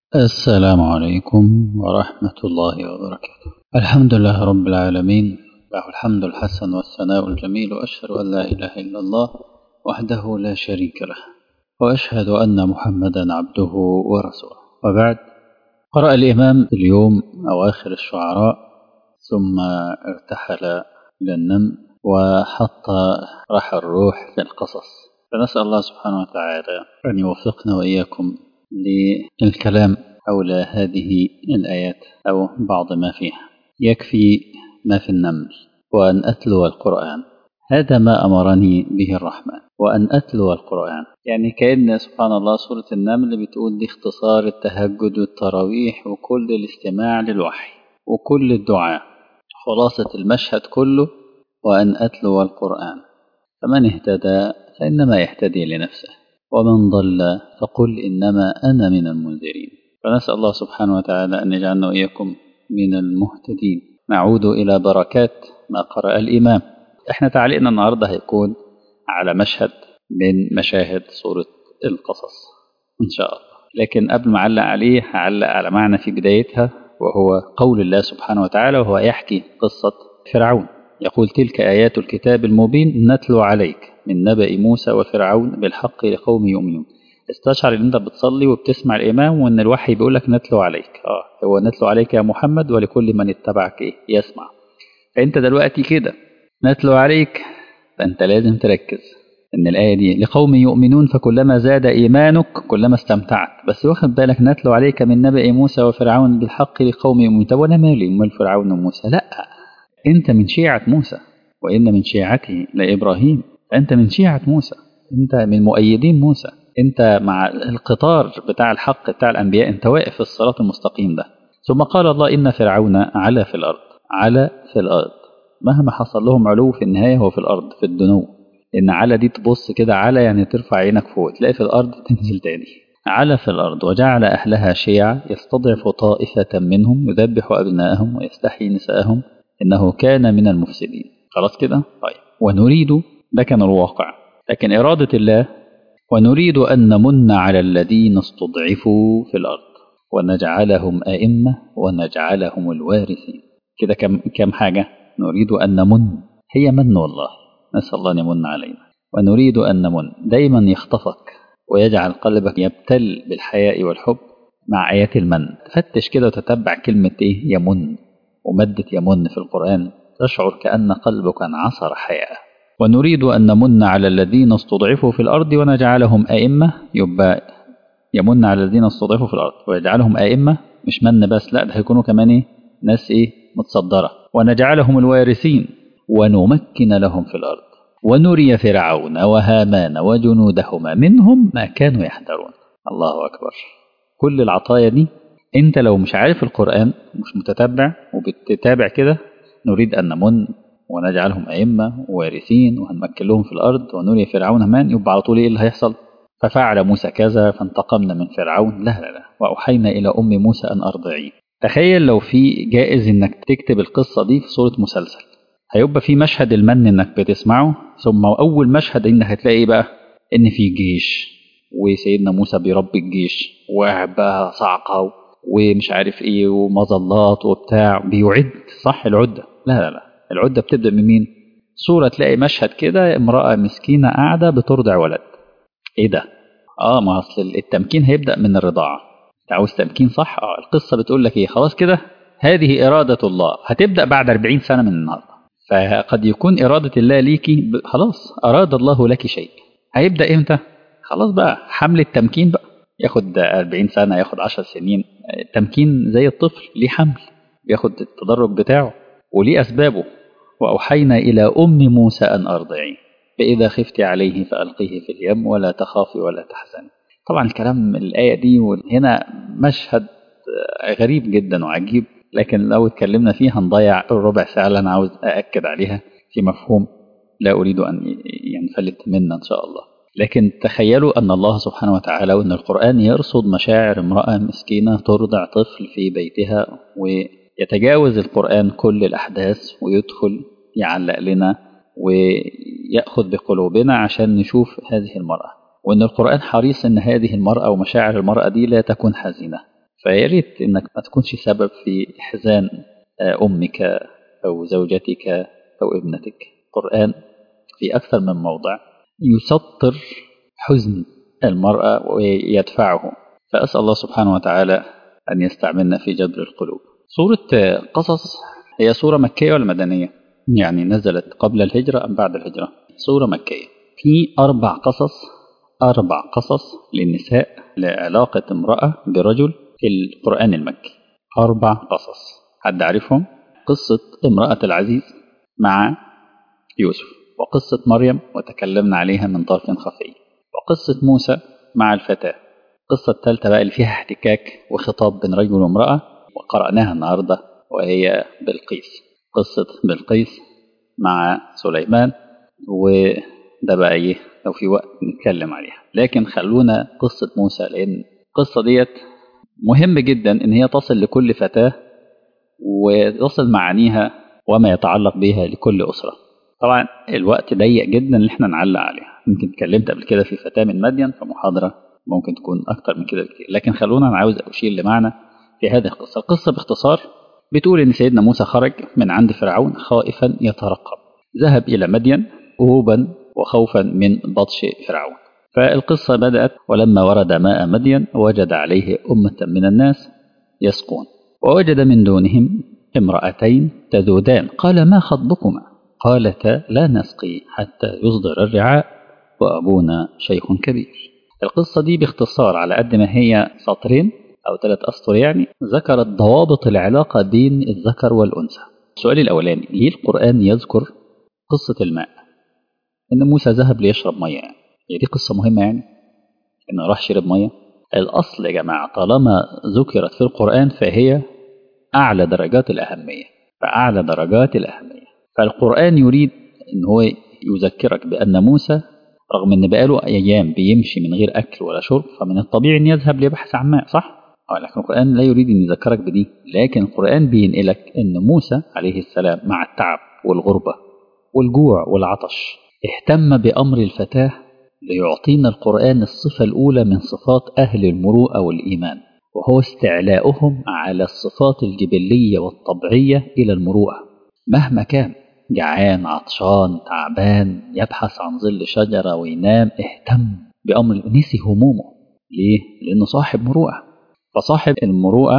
السلام عليكم ورحمة الله وبركاته الحمد لله رب العالمين له الحمد الحسن والثناء الجميل وأشهد أن لا إله إلا الله وحده لا شريك له وأشهد أن محمدا عبده ورسوله وبعد قرأ الإمام اليوم أواخر الشعراء ثم ارتحل إلى النم وحط رح الروح في القصص فنسأل الله سبحانه وتعالى أن يوفقنا وإياكم للكلام حول هذه الآيات أو بعض ما فيها يكفي ما في النمل وأن أتلو القرآن هذا ما أمرني به الرحمن وأن أتلو القرآن يعني كأن سبحان الله سورة النمل بتقول دي اختصار التهجد والتراويح وكل الاستماع للوحي وكل الدعاء خلاصة المشهد كله وأن أتلو القرآن فمن اهتدى فإنما يهتدي لنفسه ومن ضل فقل إنما أنا من المنذرين فنسأل الله سبحانه وتعالى أن يجعلنا وإياكم من المهتدين نعود إلى بركات ما قرأ الإمام احنا تعليقنا النهاردة هيكون على مشهد من مشاهد سورة القصص إن شاء الله لكن قبل ما أعلق عليه هعلق على معنى في بدايتها وهو قول الله سبحانه وتعالى وهو يحكي قصة فرعون يقول تلك آيات الكتاب المبين نتلو عليك من نبأ موسى وفرعون بالحق لقوم يؤمنون استشعر ان انت بتصلي وبتسمع الامام وان الوحي بيقول لك نتلو عليك اه هو نتلو عليك يا محمد ولكل من اتبعك ايه يسمع فانت دلوقتي كده نتلو عليك فانت لازم تركز ان الايه دي لقوم يؤمنون فكلما زاد ايمانك كلما استمتعت بس واخد بالك نتلو عليك من نبأ موسى وفرعون بالحق لقوم يؤمنون طب وانا مالي امال فرعون وموسى لا انت من شيعه موسى وان من شيعته لابراهيم انت من شيعه موسى انت من مؤيدين موسى انت مع القطار بتاع الحق بتاع الانبياء انت واقف في الصراط المستقيم ده ثم قال الله ان فرعون علا في الارض علا في الارض مهما حصل لهم علو في النهايه هو في الارض في الدنو ان علا دي تبص كده علا يعني ترفع عينك فوق تلاقي في الارض تنزل تاني علا في الارض وجعل اهلها شيعا يستضعف طائفه منهم يذبح ابناءهم ويستحيي نساءهم انه كان من المفسدين خلاص كده طيب ونريد ده كان الواقع لكن اراده الله ونريد أن نمن على الذين استضعفوا في الأرض ونجعلهم أئمة ونجعلهم الوارثين كده كم, كم حاجة نريد أن نمن هي من والله نسأل الله أن يمن علينا ونريد أن نمن دايما يخطفك ويجعل قلبك يبتل بالحياء والحب مع آيات المن تفتش كده وتتبع كلمة إيه يمن ومادة يمن في القرآن تشعر كأن قلبك انعصر حياء ونريد أن نمن على الذين استضعفوا في الأرض ونجعلهم أئمة يبقى يمن على الذين استضعفوا في الأرض ويجعلهم أئمة مش من بس لا ده هيكونوا كمان إيه ناس إيه متصدرة ونجعلهم الوارثين ونمكن لهم في الأرض ونري فرعون وهامان وجنودهما منهم ما كانوا يحذرون الله أكبر كل العطايا دي أنت لو مش عارف القرآن مش متتبع وبتتابع كده نريد أن نمن ونجعلهم أئمة ووارثين وهنمكن لهم في الأرض ونري فرعون همان يبقى على طول إيه اللي هيحصل ففعل موسى كذا فانتقمنا من فرعون لا لا لا وأوحينا إلى أم موسى أن أرضعيه تخيل لو في جائز إنك تكتب القصة دي في صورة مسلسل هيبقى في مشهد المن إنك بتسمعه ثم أول مشهد إنك هتلاقي إيه بقى إن في جيش وسيدنا موسى بيربي الجيش وبقى صعقة ومش عارف إيه ومظلات وبتاع بيعد صح العدة لا لا لا العدة بتبدأ من مين؟ صورة تلاقي مشهد كده امرأة مسكينة قاعدة بترضع ولد ايه ده؟ اه ما اصل التمكين هيبدأ من الرضاعة انت عاوز تمكين صح؟ اه القصة بتقول لك ايه خلاص كده هذه إرادة الله هتبدأ بعد 40 سنة من النهاردة فقد يكون إرادة الله ليكي خلاص أراد الله لك شيء هيبدأ امتى؟ خلاص بقى حمل التمكين بقى ياخد 40 سنة ياخد 10 سنين التمكين زي الطفل ليه حمل بياخد التدرج بتاعه وليه أسبابه وأوحينا إلى أم موسى أن أرضعيه فإذا خفت عليه فألقيه في اليم ولا تخافي ولا تحزني طبعا الكلام الآية دي هنا مشهد غريب جدا وعجيب لكن لو اتكلمنا فيه هنضيع الربع ساعة اللي أنا عاوز أأكد عليها في مفهوم لا أريد أن ينفلت منا إن شاء الله لكن تخيلوا أن الله سبحانه وتعالى وأن القرآن يرصد مشاعر امرأة مسكينة ترضع طفل في بيتها ويتجاوز القرآن كل الأحداث ويدخل يعلق لنا ويأخذ بقلوبنا عشان نشوف هذه المرأة وأن القرآن حريص أن هذه المرأة ومشاعر المرأة دي لا تكون حزينة فيا ريت انك ما تكونش سبب في احزان امك او زوجتك او ابنتك القران في اكثر من موضع يسطر حزن المراه ويدفعه فاسال الله سبحانه وتعالى ان يستعملنا في جبر القلوب سوره قصص هي سوره مكيه ولا مدنيه يعني نزلت قبل الهجره ام بعد الهجره سوره مكيه في اربع قصص اربع قصص للنساء لعلاقه امراه برجل في القرآن المكي أربع قصص حد عارفهم قصة امرأة العزيز مع يوسف وقصة مريم وتكلمنا عليها من طرف خفي وقصة موسى مع الفتاة القصة الثالثة بقى اللي فيها احتكاك وخطاب بين رجل وامرأة وقرأناها النهاردة وهي بلقيس قصة بلقيس مع سليمان وده بقى ايه لو في وقت نتكلم عليها لكن خلونا قصة موسى لأن القصة ديت مهم جدا ان هي تصل لكل فتاة وتصل معانيها وما يتعلق بها لكل أسرة طبعا الوقت ضيق جدا ان احنا نعلق عليها يمكن اتكلمت قبل كده في فتاة من مدين في محاضرة ممكن تكون أكتر من كده بكتير لكن خلونا أنا عاوز أشير لمعنى في هذه القصة القصة باختصار بتقول إن سيدنا موسى خرج من عند فرعون خائفا يترقب ذهب إلى مدين هروبا وخوفا من بطش فرعون فالقصة بدأت ولما ورد ماء مدين وجد عليه أمة من الناس يسقون ووجد من دونهم امرأتين تذودان قال ما خطبكما قالتا لا نسقي حتى يصدر الرعاء وأبونا شيخ كبير القصة دي باختصار على قد ما هي سطرين أو ثلاث أسطر يعني ذكرت ضوابط العلاقة بين الذكر والأنثى السؤال الأولاني ليه القرآن يذكر قصة الماء إن موسى ذهب ليشرب مياه يعني. هي دي قصة مهمة يعني إنه راح شرب مية الأصل يا جماعة طالما ذكرت في القرآن فهي أعلى درجات الأهمية فأعلى درجات الأهمية فالقرآن يريد إن هو يذكرك بأن موسى رغم إن بقاله أيام بيمشي من غير أكل ولا شرب فمن الطبيعي إن يذهب ليبحث عن ماء صح؟ لكن القرآن لا يريد أن يذكرك بدي لكن القرآن بينقلك أن موسى عليه السلام مع التعب والغربة والجوع والعطش اهتم بأمر الفتاة ليعطينا القرآن الصفة الأولى من صفات أهل المروءة والإيمان وهو استعلاؤهم على الصفات الجبلية والطبيعية إلى المروءة مهما كان جعان عطشان تعبان يبحث عن ظل شجرة وينام اهتم بأمر نسي همومه ليه؟ لأنه صاحب مروءة فصاحب المروءة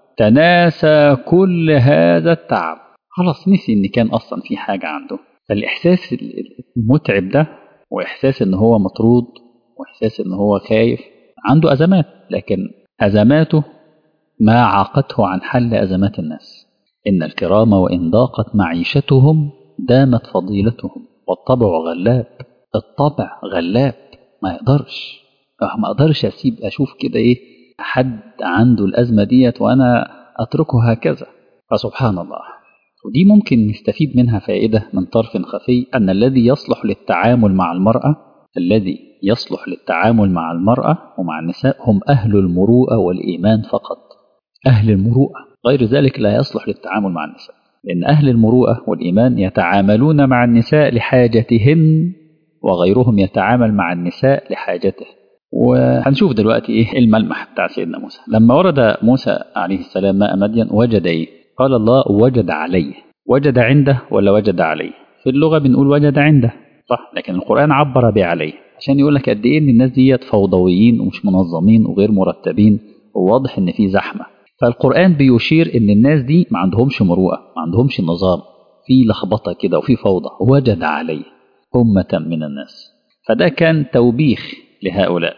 تناسى كل هذا التعب خلاص نسي إن كان أصلا في حاجة عنده فالإحساس المتعب ده وإحساس إن هو مطرود وإحساس إن هو خايف عنده أزمات لكن أزماته ما عاقته عن حل أزمات الناس إن الكرام وإن ضاقت معيشتهم دامت فضيلتهم والطبع غلاب الطبع غلاب ما يقدرش ما اقدرش اسيب اشوف كده ايه حد عنده الازمه ديت وانا اتركه هكذا فسبحان الله ودي ممكن نستفيد منها فائده من طرف خفي ان الذي يصلح للتعامل مع المراه الذي يصلح للتعامل مع المراه ومع النساء هم اهل المروءه والايمان فقط اهل المروءه غير ذلك لا يصلح للتعامل مع النساء لان اهل المروءه والايمان يتعاملون مع النساء لحاجتهن وغيرهم يتعامل مع النساء لحاجته وهنشوف دلوقتي ايه الملمح بتاع سيدنا موسى لما ورد موسى عليه السلام ماء مدين وجد ايه قال الله وجد عليه وجد عنده ولا وجد عليه في اللغه بنقول وجد عنده صح لكن القران عبر بعليه عشان يقول لك قد ايه ان الناس ديت فوضويين ومش منظمين وغير مرتبين وواضح ان في زحمه فالقران بيشير ان الناس دي ما عندهمش مروءه ما عندهمش نظام في لخبطه كده وفي فوضى وجد عليه امه من الناس فده كان توبيخ لهؤلاء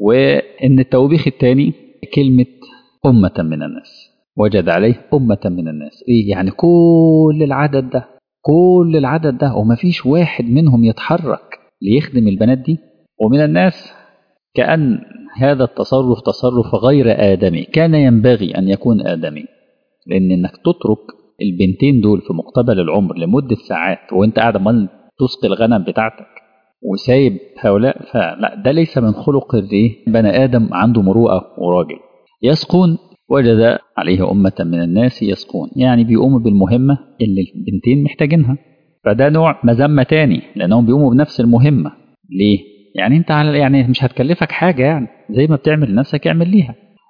وإن التوبيخ الثاني كلمة أمة من الناس وجد عليه أمة من الناس إيه يعني كل العدد ده كل العدد ده وما فيش واحد منهم يتحرك ليخدم البنات دي ومن الناس كأن هذا التصرف تصرف غير آدمي كان ينبغي أن يكون آدمي لأن إنك تترك البنتين دول في مقتبل العمر لمدة ساعات وانت قاعد عمال تسقي الغنم بتاعتك وسايب هؤلاء فلا ده ليس من خلق الايه بني ادم عنده مروءه وراجل يسقون وجد عليه أمة من الناس يسقون يعني بيقوموا بالمهمة اللي البنتين محتاجينها فده نوع مذمة تاني لأنهم بيقوموا بنفس المهمة ليه؟ يعني أنت على يعني مش هتكلفك حاجة يعني زي ما بتعمل لنفسك اعمل ليها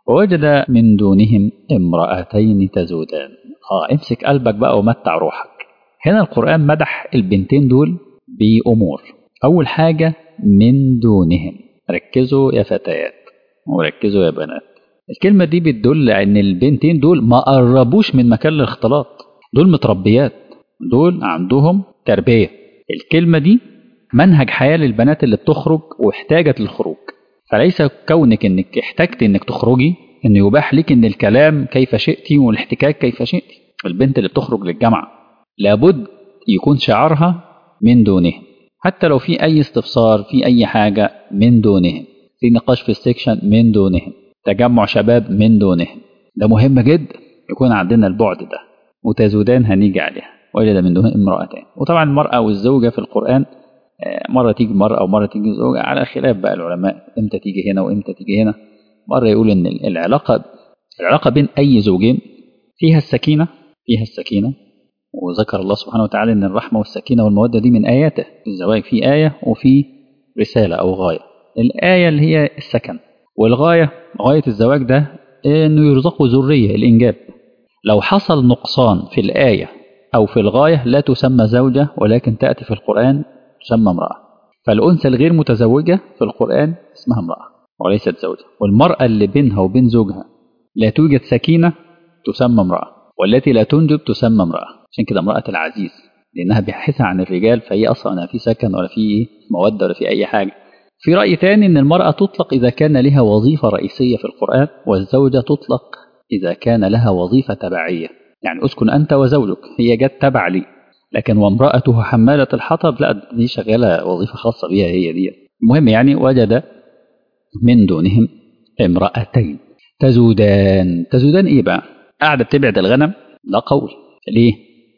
ووجد من دونهم امرأتين تزودان اه امسك قلبك بقى ومتع روحك هنا القرآن مدح البنتين دول بأمور أول حاجة من دونهم ركزوا يا فتيات وركزوا يا بنات الكلمة دي بتدل ان البنتين دول ما قربوش من مكان الاختلاط دول متربيات دول عندهم تربية الكلمة دي منهج حياة للبنات اللي بتخرج واحتاجت للخروج فليس كونك انك احتجت انك تخرجي ان يباح لك ان الكلام كيف شئت والاحتكاك كيف شئت البنت اللي بتخرج للجامعة لابد يكون شعارها من دونهم حتى لو في اي استفسار في اي حاجة من دونهم في نقاش في السكشن من دونهم تجمع شباب من دونهم ده مهم جدا يكون عندنا البعد ده وتزودان هنيجي عليها وجد من دونهم امرأتان وطبعا المرأة والزوجة في القرآن مرة تيجي مرأة ومرة تيجي زوجة على خلاف بقى العلماء امتى تيجي هنا وامتى تيجي هنا مرة يقول ان العلاقة العلاقة بين اي زوجين فيها السكينة فيها السكينة وذكر الله سبحانه وتعالى ان الرحمة والسكينة والمودة دي من اياته الزواج في آية وفي رسالة او غاية الآية اللي هي السكن والغاية غاية الزواج ده انه يرزقوا ذرية الانجاب لو حصل نقصان في الآية او في الغاية لا تسمى زوجة ولكن تأتي في القرآن تسمى امرأة فالأنثى الغير متزوجة في القرآن اسمها امرأة وليست زوجة والمرأة اللي بينها وبين زوجها لا توجد سكينة تسمى امرأة والتي لا تنجب تسمى امرأة عشان كده امرأة العزيز لأنها بيحثها عن الرجال فهي أصلا لا في سكن ولا في مودة ولا في أي حاجة في رأي تاني أن المرأة تطلق إذا كان لها وظيفة رئيسية في القرآن والزوجة تطلق إذا كان لها وظيفة تبعية يعني أسكن أنت وزوجك هي جت تبع لي لكن وامرأته حمالة الحطب لا دي شغالة وظيفة خاصة بها هي دي المهم يعني وجد من دونهم امرأتين تزودان تزودان ايه بقى قاعدة بتبعد الغنم ده قول ليه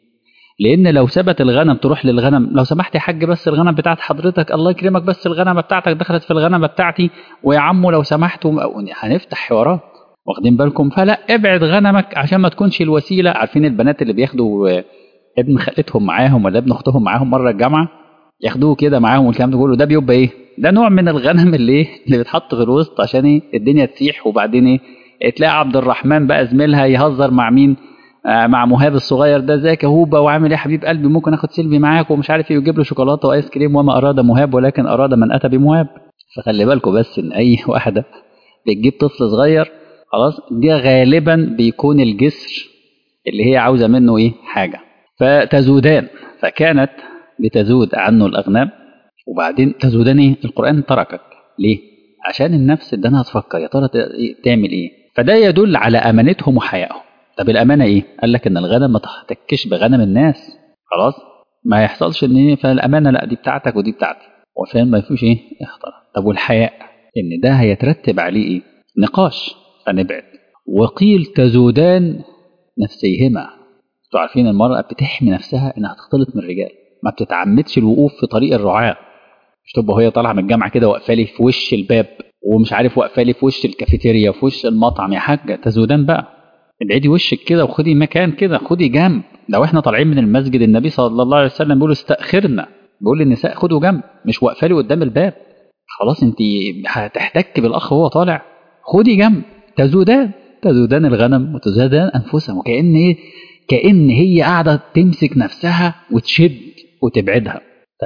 لان لو سبت الغنم تروح للغنم لو سمحت يا حاج بس الغنم بتاعت حضرتك الله يكرمك بس الغنمه بتاعتك دخلت في الغنمه بتاعتي ويا عمو لو سمحت هنفتح حوارات واخدين بالكم فلا ابعد غنمك عشان ما تكونش الوسيله عارفين البنات اللي بياخدوا ابن خالتهم معاهم ولا ابن اختهم معاهم مره الجامعه ياخدوه كده معاهم والكلام ده كله ده بيبقى ايه ده نوع من الغنم اللي ايه اللي بيتحط في الوسط عشان ايه الدنيا تسيح وبعدين ايه تلاقي عبد الرحمن بقى زميلها يهزر مع مين آه مع مهاب الصغير ده ازيك يا هوبا وعامل ايه يا حبيب قلبي ممكن اخد سيلفي معاك ومش عارف ايه ويجيب له شوكولاته وايس كريم وما اراد مهاب ولكن اراد من اتى بمهاب فخلي بالكم بس ان اي واحده بتجيب طفل صغير خلاص دي غالبا بيكون الجسر اللي هي عاوزه منه ايه حاجه فتزودان فكانت بتزود عنه الأغنام وبعدين تزودان إيه؟ القرآن تركك ليه؟ عشان النفس ادانها تفكر يا ترى تعمل إيه؟ فده يدل على أمانتهم وحيائهم طب الأمانة إيه؟ قال لك إن الغنم ما تحتكش بغنم الناس خلاص؟ ما يحصلش إن إيه فالأمانة لا دي بتاعتك ودي بتاعتي وعشان ما يفوش إيه؟ اختار طب والحياء إن ده هيترتب عليه إيه؟ نقاش فنبعد وقيل تزودان نفسيهما انتوا عارفين المرأة بتحمي نفسها انها تختلط من الرجال ما بتتعمدش الوقوف في طريق الرعاة مش تبقى وهي طالعة من الجامعة كده واقفة لي في وش الباب ومش عارف واقفة لي في وش الكافيتيريا وفي وش المطعم يا حاجة تزودان بقى ابعدي وشك كده وخدي مكان كده خدي جنب لو احنا طالعين من المسجد النبي صلى الله عليه وسلم بيقول استأخرنا بيقول للنساء خدوا جنب مش واقفة لي قدام الباب خلاص انت هتحتك بالاخ وهو طالع خدي جنب تزودان تزودان الغنم وتزودان انفسهم وكأن ايه كأن هي قاعدة تمسك نفسها وتشد وتبعدها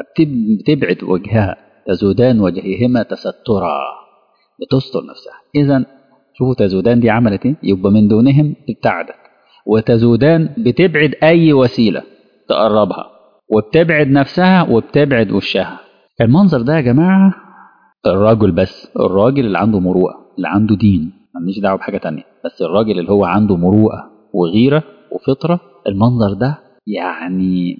تبعد وجهها تزودان وجههما تسترا بتستر نفسها إذا شوفوا تزودان دي عملت ايه يبقى من دونهم ابتعدت وتزودان بتبعد أي وسيلة تقربها وبتبعد نفسها وبتبعد وشها المنظر ده يا جماعة الراجل بس الراجل اللي عنده مروءة اللي عنده دين ماليش دعوة بحاجة تانية بس الراجل اللي هو عنده مروءة وغيرة وفطرة المنظر ده يعني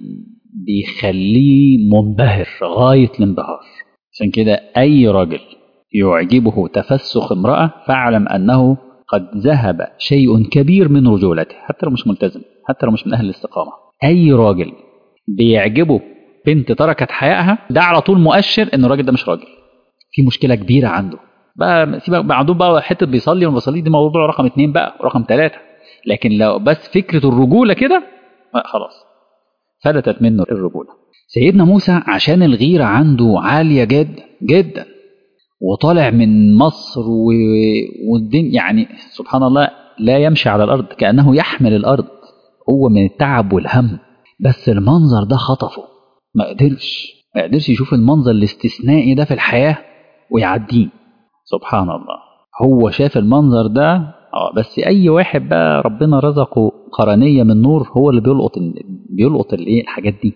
بيخليه منبهر غاية الانبهار عشان كده أي راجل يعجبه تفسخ امرأة فاعلم أنه قد ذهب شيء كبير من رجولته حتى لو مش ملتزم حتى لو مش من أهل الاستقامة أي راجل بيعجبه بنت تركت حيائها ده على طول مؤشر ان الراجل ده مش راجل في مشكله كبيره عنده بقى سيبك بقى عندهم بقى حته بيصلي وما بيصلي دي موضوع رقم اتنين بقى ورقم ثلاثه لكن لو بس فكره الرجوله كده خلاص فلتت منه الرجوله سيدنا موسى عشان الغيره عنده عاليه جدا جدا وطالع من مصر و... والدين يعني سبحان الله لا يمشي على الأرض كأنه يحمل الأرض هو من التعب والهم بس المنظر ده خطفه ما قدرش ما قدرش يشوف المنظر الاستثنائي ده في الحياة ويعديه سبحان الله هو شاف المنظر ده اه بس اي واحد بقى ربنا رزقه قرنيه من نور هو اللي بيلقط بيلقط الايه الحاجات دي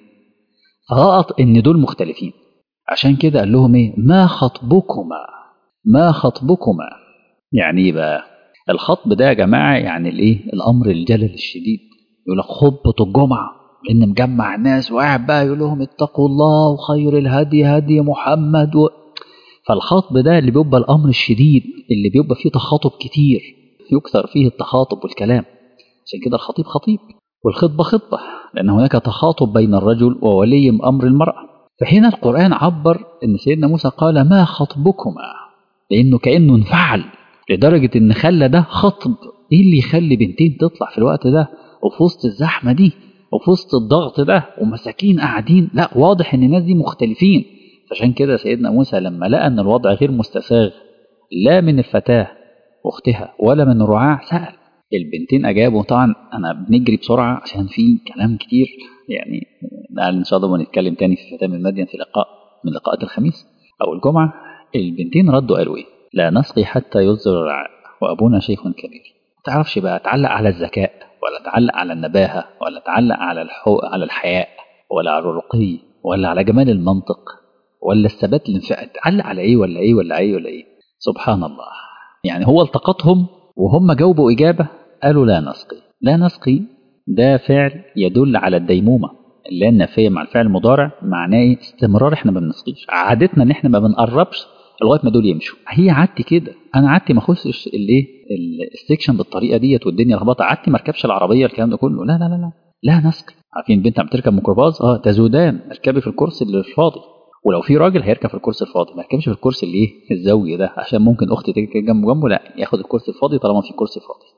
فلقط ان دول مختلفين عشان كده قال لهم ايه ما خطبكما ما خطبكما يعني ايه بقى الخطب ده يا جماعه يعني الايه الامر الجلل الشديد يقول لك خطبه الجمعه لان مجمع الناس وقاعد بقى يقول لهم اتقوا الله وخير الهدي هدي محمد و... فالخطب ده اللي بيبقى الامر الشديد اللي بيبقى فيه تخاطب كتير يكثر فيه التخاطب والكلام عشان كده الخطيب خطيب والخطبه خطبه لان هناك تخاطب بين الرجل وولي امر المراه فهنا القران عبر ان سيدنا موسى قال ما خطبكما لانه كانه انفعل لدرجه ان خلى ده خطب ايه اللي يخلي بنتين تطلع في الوقت ده وفي وسط الزحمه دي وفي وسط الضغط ده ومساكين قاعدين لا واضح ان الناس دي مختلفين عشان كده سيدنا موسى لما لقى ان الوضع غير مستساغ لا من الفتاه واختها ولا من الرعاع سال البنتين اجابوا طبعا انا بنجري بسرعه عشان في كلام كتير يعني ان شاء الله بنتكلم تاني في فتاه من مدين في لقاء من لقاءات الخميس او الجمعه البنتين ردوا قالوا ايه لا نسقي حتى يصدر الرعاء وابونا شيخ كبير ما تعرفش بقى تعلق على الذكاء ولا تعلق على النباهه ولا تعلق على الحو... على الحياء ولا على الرقي ولا على جمال المنطق ولا الثبات الانفعال تعلق على ايه ولا ايه ولا ايه ولا ايه سبحان الله يعني هو التقطهم وهم جاوبوا إجابة قالوا لا نسقي لا نسقي ده فعل يدل على الديمومة اللي النافية مع الفعل المضارع معناه ايه استمرار احنا ما بنسقيش عادتنا ان احنا ما بنقربش لغايه ما دول يمشوا هي عادتي كده انا عادتي ما اخشش الايه السكشن بالطريقه ديت والدنيا لخبطه عادتي ما اركبش العربيه الكلام ده كله لا لا لا لا لا نسقي عارفين بنت عم تركب ميكروباص اه تزودان اركبي في الكرسي اللي الفاضي ولو في راجل هيركب في الكرسي الفاضي ما يركبش في الكرسي اللي ايه الزاويه ده عشان ممكن اختي تيجي جنبه جنبه لا ياخد الكرسي الفاضي طالما في كرسي فاضي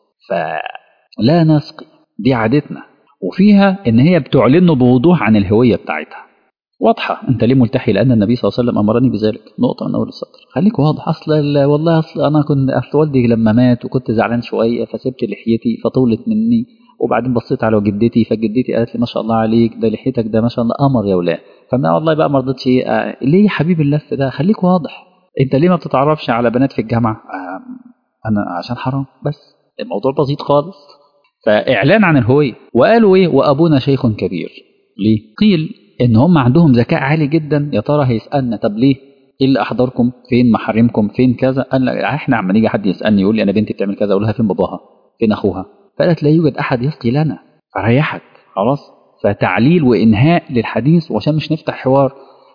فلا نسقي دي عادتنا وفيها ان هي بتعلن بوضوح عن الهويه بتاعتها واضحه انت ليه ملتحي لان النبي صلى الله عليه وسلم امرني بذلك نقطه من اول السطر خليك واضح اصل والله اصل انا كنت اصل والدي لما مات وكنت زعلان شويه فسبت لحيتي فطولت مني وبعدين بصيت على جدتي فجدتي قالت لي ما شاء الله عليك ده لحيتك ده ما شاء الله قمر يا ولاد فما والله بقى ما رضيتش ايه ليه يا حبيبي اللف ده خليك واضح انت ليه ما بتتعرفش على بنات في الجامعه آه انا عشان حرام بس الموضوع بسيط خالص فاعلان عن الهويه وقالوا ايه وابونا شيخ كبير ليه قيل ان هم عندهم ذكاء عالي جدا يا ترى هيسالنا طب ليه ايه اللي احضركم فين محارمكم فين كذا قال احنا عم نيجي حد يسالني يقول لي انا بنتي بتعمل كذا اقول لها فين باباها فين اخوها فقالت لا يوجد احد يسقي لنا فريحك خلاص فتعليل وانهاء للحديث وعشان مش نفتح حوار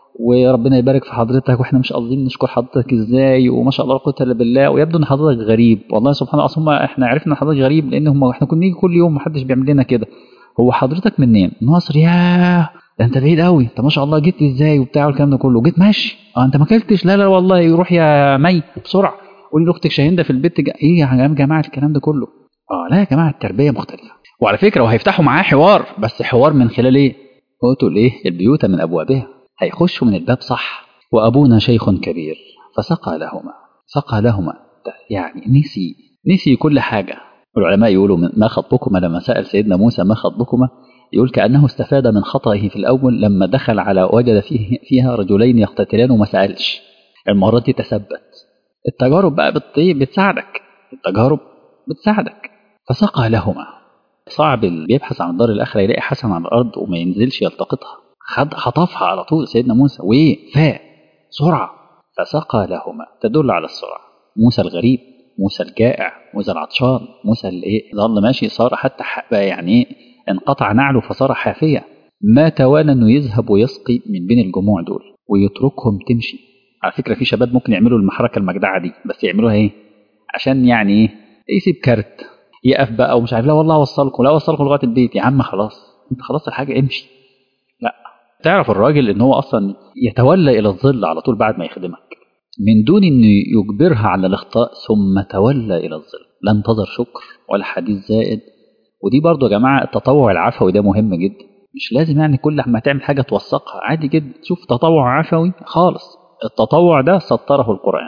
وربنا يبارك في حضرتك واحنا مش قاصدين نشكر حضرتك ازاي وما شاء الله لا قوه الا بالله ويبدو ان حضرتك غريب والله سبحان الله اصلا احنا عرفنا ان حضرتك غريب لان هم احنا كنا نيجي كل يوم محدش بيعمل لنا كده هو حضرتك منين؟ مصر ياه ده انت بعيد قوي انت ما شاء الله جيت ازاي وبتاع والكلام ده كله جيت ماشي اه انت ما اكلتش لا لا والله يروح يا مي بسرعه قولي لاختك شاهنده في البيت جا... ايه يا جماعه الكلام ده كله اه لا يا جماعه التربيه مختلفه وعلى فكره وهيفتحوا معاه حوار بس حوار من خلال ايه؟ قلتوا الايه؟ البيوت من ابوابها هيخشوا من الباب صح وابونا شيخ كبير فسقى لهما سقى لهما يعني نسي نسي كل حاجه العلماء يقولوا ما خطبكما لما سال سيدنا موسى ما خطبكما يقول كانه استفاد من خطئه في الاول لما دخل على وجد فيه فيها رجلين يقتتلان وما سالش المره دي تثبت التجارب بقى بتساعدك التجارب بتساعدك فسقى لهما صعب اللي بيبحث عن الدار الاخره يلاقي حسن على الارض وما ينزلش يلتقطها خد خطفها على طول سيدنا موسى وايه فاء سرعه فسقى لهما تدل على السرعه موسى الغريب موسى الجائع موسى العطشان موسى اللي ايه ظل ماشي صار حتى بقى يعني ايه انقطع نعله فصار حافيا ما توانى انه يذهب ويسقي من بين الجموع دول ويتركهم تمشي على فكره في شباب ممكن يعملوا المحركه المجدعه دي بس يعملوها ايه عشان يعني ايه يسيب كارت يقف بقى ومش عارف لا والله اوصلكم لا اوصلكم لغايه البيت يا عم خلاص انت خلاص الحاجه امشي لا تعرف الراجل ان هو اصلا يتولى الى الظل على طول بعد ما يخدمك من دون انه يجبرها على الاخطاء ثم تولى الى الظل لا انتظر شكر ولا حديث زائد ودي برضو يا جماعه التطوع العفوي ده مهم جدا مش لازم يعني كل ما تعمل حاجه توثقها عادي جدا شوف تطوع عفوي خالص التطوع ده سطره القران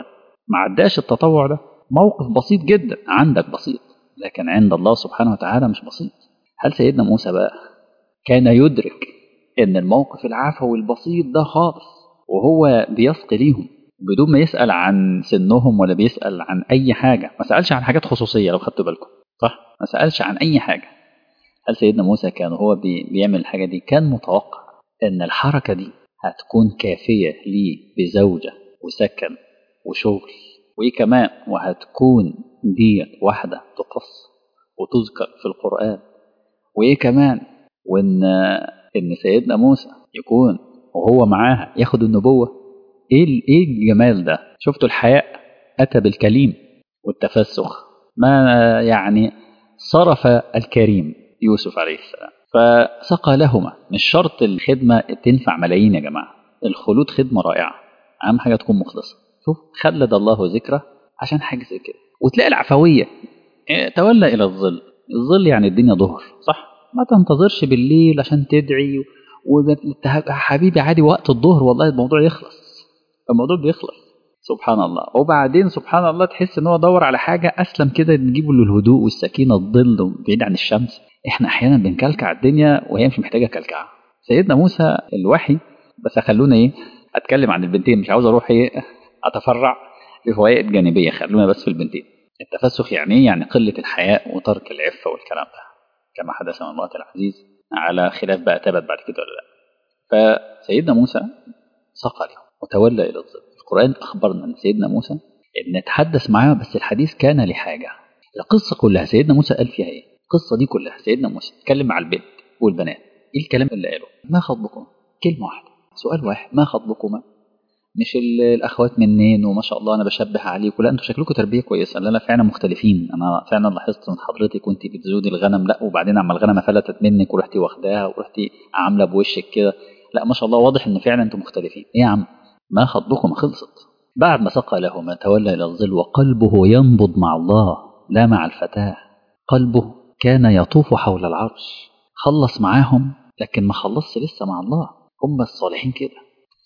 ما عداش التطوع ده موقف بسيط جدا عندك بسيط لكن عند الله سبحانه وتعالى مش بسيط هل سيدنا موسى بقى كان يدرك ان الموقف العفوي البسيط ده خالص وهو بيسقي ليهم بدون ما يسأل عن سنهم ولا بيسأل عن أي حاجة ما سألش عن حاجات خصوصية لو خدتوا بالكم صح ما سألش عن أي حاجة هل سيدنا موسى كان هو بي بيعمل الحاجة دي كان متوقع ان الحركة دي هتكون كافية ليه بزوجة وسكن وشغل وإيه كمان وهتكون ديت واحدة تقص وتذكر في القرآن وإيه كمان وإن إن سيدنا موسى يكون وهو معاها ياخد النبوة إيه إيه الجمال ده شفتوا الحياء أتى بالكليم والتفسخ ما يعني صرف الكريم يوسف عليه السلام فسقى لهما مش شرط الخدمة تنفع ملايين يا جماعة الخلود خدمة رائعة أهم حاجة تكون مخلصة شوف خلد الله ذكره عشان حاجة زي كده وتلاقي العفوية إيه تولى إلى الظل الظل يعني الدنيا ظهر صح ما تنتظرش بالليل عشان تدعي حبيبي عادي وقت الظهر والله الموضوع يخلص الموضوع بيخلص سبحان الله وبعدين سبحان الله تحس ان هو دور على حاجة اسلم كده نجيبه للهدوء والسكينة الظل بعيد عن الشمس احنا احيانا بنكلكع الدنيا وهي مش محتاجة كلكعة سيدنا موسى الوحي بس خلونا ايه اتكلم عن البنتين مش عاوز اروح ايه اتفرع لفوائد جانبية خلونا بس في البنتين التفسخ يعني ايه يعني قلة الحياء وترك العفة والكلام ده كما حدث مع امرأة العزيز على خلاف بقى ثبت بعد كده ولا لا فسيدنا موسى سقى له وتولى الى الظل القرآن أخبرنا أن سيدنا موسى إن نتحدث معاه بس الحديث كان لحاجة القصة كلها سيدنا موسى قال فيها إيه القصة دي كلها سيدنا موسى اتكلم مع البنت والبنات إيه الكلام اللي قاله ما خطبكم كلمة واحدة سؤال واحد ما خطبكما مش الاخوات منين وما شاء الله انا بشبه عليكم لا انتوا شكلكم تربيه كويسه لا لا فعلا مختلفين انا فعلا لاحظت من حضرتك وانت بتزودي الغنم لا وبعدين اما الغنمه فلتت منك ورحتي واخداها ورحتي عامله بوشك كده لا ما شاء الله واضح ان فعلا انتوا مختلفين ايه يا عم ما خطبكم خلصت بعد ما سقى له ما تولى الى الظل وقلبه ينبض مع الله لا مع الفتاه قلبه كان يطوف حول العرش خلص معاهم لكن ما خلصش لسه مع الله هم الصالحين كده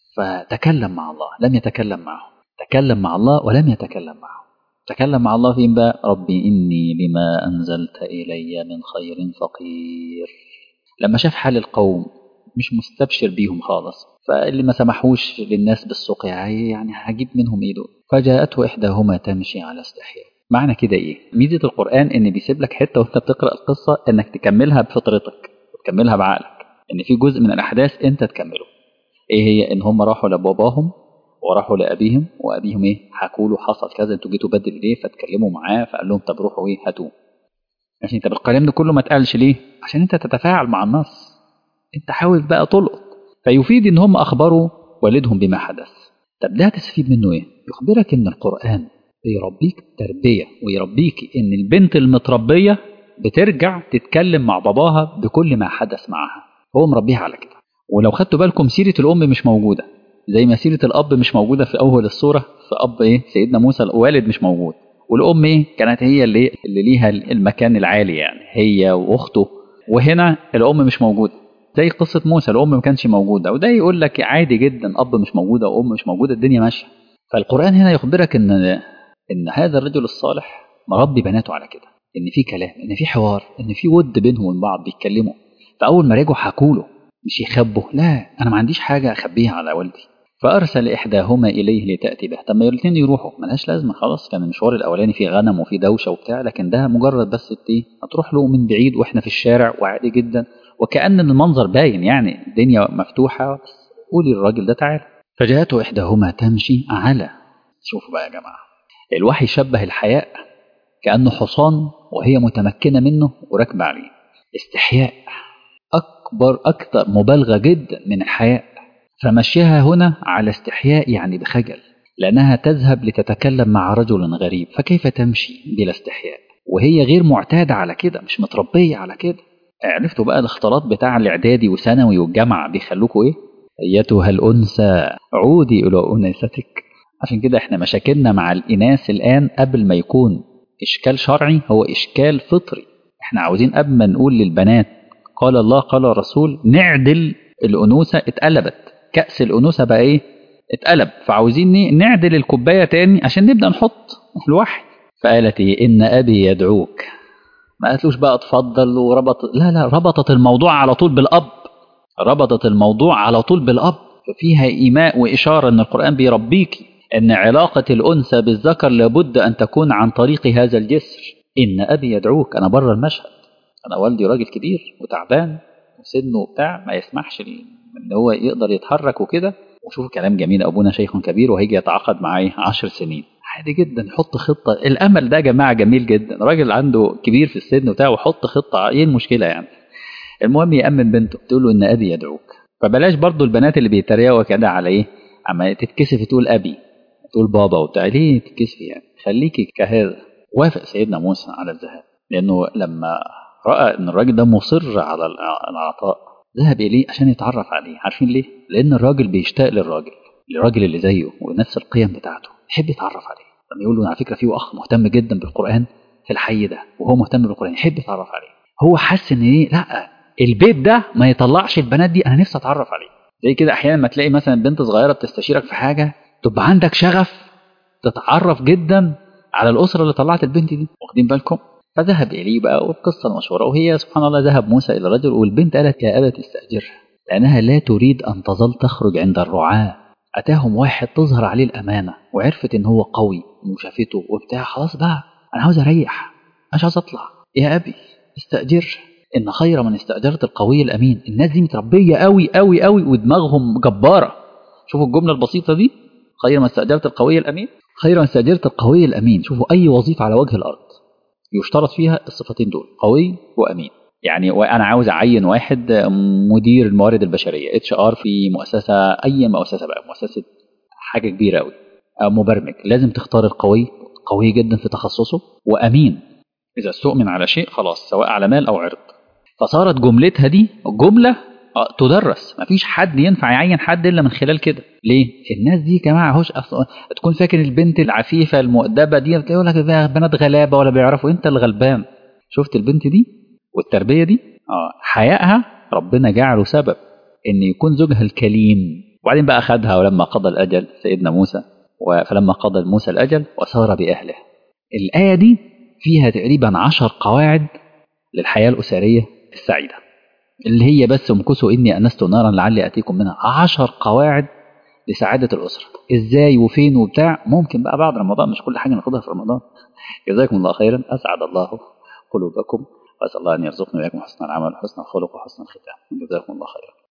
فتكلم مع الله لم يتكلم معه تكلم مع الله ولم يتكلم معه تكلم مع الله فين بقى ربي إني لما أنزلت إلي من خير فقير لما شاف حال القوم مش مستبشر بيهم خالص فاللي ما سمحوش للناس بالسقيا يعني هجيب منهم ايده فجاءته إحداهما تمشي على استحياء معنى كده ايه ميزة القرآن ان بيسيب لك حتة وانت بتقرأ القصة انك تكملها بفطرتك وتكملها بعقلك ان في جزء من الأحداث انت تكمله ايه هي ان هم راحوا لباباهم وراحوا لابيهم وابيهم ايه حكوا له حصل كذا انتوا جيتوا بدري ليه فاتكلموا معاه فقال لهم طب روحوا ايه هاتوه عشان انت بالكلام ده كله ما اتقالش ليه عشان انت تتفاعل مع النص انت حاول بقى تلقط فيفيد ان هم اخبروا والدهم بما حدث طب ده هتستفيد منه ايه يخبرك ان القران بيربيك تربيه ويربيك ان البنت المتربيه بترجع تتكلم مع باباها بكل ما حدث معها هو مربيها على كده ولو خدتوا بالكم سيرة الأم مش موجودة زي ما سيرة الأب مش موجودة في أول الصورة في أب إيه سيدنا موسى الوالد مش موجود والأم إيه كانت هي اللي اللي ليها المكان العالي يعني هي وأخته وهنا الأم مش موجودة زي قصة موسى الأم ما كانش موجودة وده يقول لك عادي جدا أب مش موجودة وأم مش موجودة الدنيا ماشية فالقرآن هنا يخبرك إن إن هذا الرجل الصالح مربي بناته على كده إن في كلام إن في حوار إن في ود بينهم وبين بعض بيتكلموا فأول ما رجعوا حكوا له مش يخبوا لا انا ما عنديش حاجه اخبيها على والدي فارسل احداهما اليه لتاتي به طب ما الاثنين يروحوا ملهاش لازمه خلاص كان المشوار الاولاني فيه غنم وفيه دوشه وبتاع لكن ده مجرد بس ايه هتروح له من بعيد واحنا في الشارع وعادي جدا وكان المنظر باين يعني الدنيا مفتوحه بس قولي للراجل ده تعالى فجاءته احداهما تمشي على شوفوا بقى يا جماعه الوحي شبه الحياء كانه حصان وهي متمكنه منه وراكبه عليه استحياء أكبر أكثر مبالغة جدا من الحياء فمشيها هنا على استحياء يعني بخجل لأنها تذهب لتتكلم مع رجل غريب فكيف تمشي بلا استحياء وهي غير معتادة على كده مش متربية على كده عرفتوا بقى الاختلاط بتاع الإعدادي وثانوي والجامعة بيخلوكوا إيه أيتها الأنثى عودي إلى أناثتك عشان كده إحنا مشاكلنا مع الإناث الآن قبل ما يكون إشكال شرعي هو إشكال فطري إحنا عاوزين قبل ما نقول للبنات قال الله قال الرسول نعدل الأنوثة اتقلبت كأس الأنوثة بقى إيه اتقلب فعاوزين نعدل الكوبايه تاني عشان نبدا نحط الوحي فقالت ايه ان ابي يدعوك ما قالتلوش بقى اتفضل وربط لا لا ربطت الموضوع على طول بالاب ربطت الموضوع على طول بالاب فيها ايماء واشاره ان القران بيربيكي ان علاقه الانثى بالذكر لابد ان تكون عن طريق هذا الجسر ان ابي يدعوك انا بره المشهد انا والدي راجل كبير وتعبان وسنه بتاع ما يسمحش ان هو يقدر يتحرك وكده وشوف كلام جميل ابونا شيخ كبير وهيجي يتعاقد معايا عشر سنين عادي جدا يحط خطه الامل ده يا جماعه جميل جدا راجل عنده كبير في السن وبتاع ويحط خطه ايه المشكله يعني المهم يامن بنته تقول له ان ابي يدعوك فبلاش برضو البنات اللي بيتريقوا كده على ايه اما تتكسف تقول ابي تقول بابا وبتاع ليه تتكسفي يعني خليكي كهذا وافق سيدنا موسى على الذهاب لانه لما راى ان الراجل ده مصر على العطاء ذهب اليه عشان يتعرف عليه عارفين ليه لان الراجل بيشتاق للراجل للراجل اللي زيه ونفس القيم بتاعته يحب يتعرف عليه لما يقول له على فكره في اخ مهتم جدا بالقران في الحي ده وهو مهتم بالقران يحب يتعرف عليه هو حس ان ايه لا البيت ده ما يطلعش البنات دي انا نفسي اتعرف عليه زي كده احيانا ما تلاقي مثلا بنت صغيره بتستشيرك في حاجه تبقى عندك شغف تتعرف جدا على الاسره اللي طلعت البنت دي واخدين بالكم فذهب اليه بقى والقصه المشهوره وهي سبحان الله ذهب موسى الى الرجل والبنت قالت يا ابت استاجرها لانها لا تريد ان تظل تخرج عند الرعاه اتاهم واحد تظهر عليه الامانه وعرفت ان هو قوي وشافته وبتاع خلاص بقى انا عاوز اريح مش عاوز اطلع يا ابي استاجر ان خير من استاجرت القوي الامين الناس دي متربيه قوي قوي قوي ودماغهم جباره شوفوا الجمله البسيطه دي خير من استاجرت القوي الامين خير من استاجرت القوي الامين شوفوا اي وظيفه على وجه الارض يشترط فيها الصفتين دول قوي وامين يعني وانا عاوز اعين واحد مدير الموارد البشريه اتش ار في مؤسسه اي مؤسسه بقى مؤسسه حاجه كبيره قوي مبرمج لازم تختار القوي قوي جدا في تخصصه وامين اذا استؤمن على شيء خلاص سواء على مال او عرض فصارت جملتها دي جمله تدرس مفيش حد ينفع يعين حد الا من خلال كده ليه الناس دي يا جماعه هوش أصلا تكون فاكر البنت العفيفه المؤدبه دي يقول لك بنات غلابه ولا بيعرفوا انت الغلبان شفت البنت دي والتربيه دي اه حيائها ربنا جعله سبب ان يكون زوجها الكليم وبعدين بقى خدها ولما قضى الاجل سيدنا موسى فلما قضى موسى الاجل وسار باهله الايه دي فيها تقريبا عشر قواعد للحياه الاسريه السعيده اللي هي بس امكثوا اني انست نارا لعلي اتيكم منها عشر قواعد لسعاده الاسره ازاي وفين وبتاع ممكن بقى بعد رمضان مش كل حاجه ناخدها في رمضان جزاكم الله خيرا اسعد الله قلوبكم واسال الله ان يرزقنا واياكم حسن العمل وحسن الخلق وحسن الختام جزاكم الله خيرا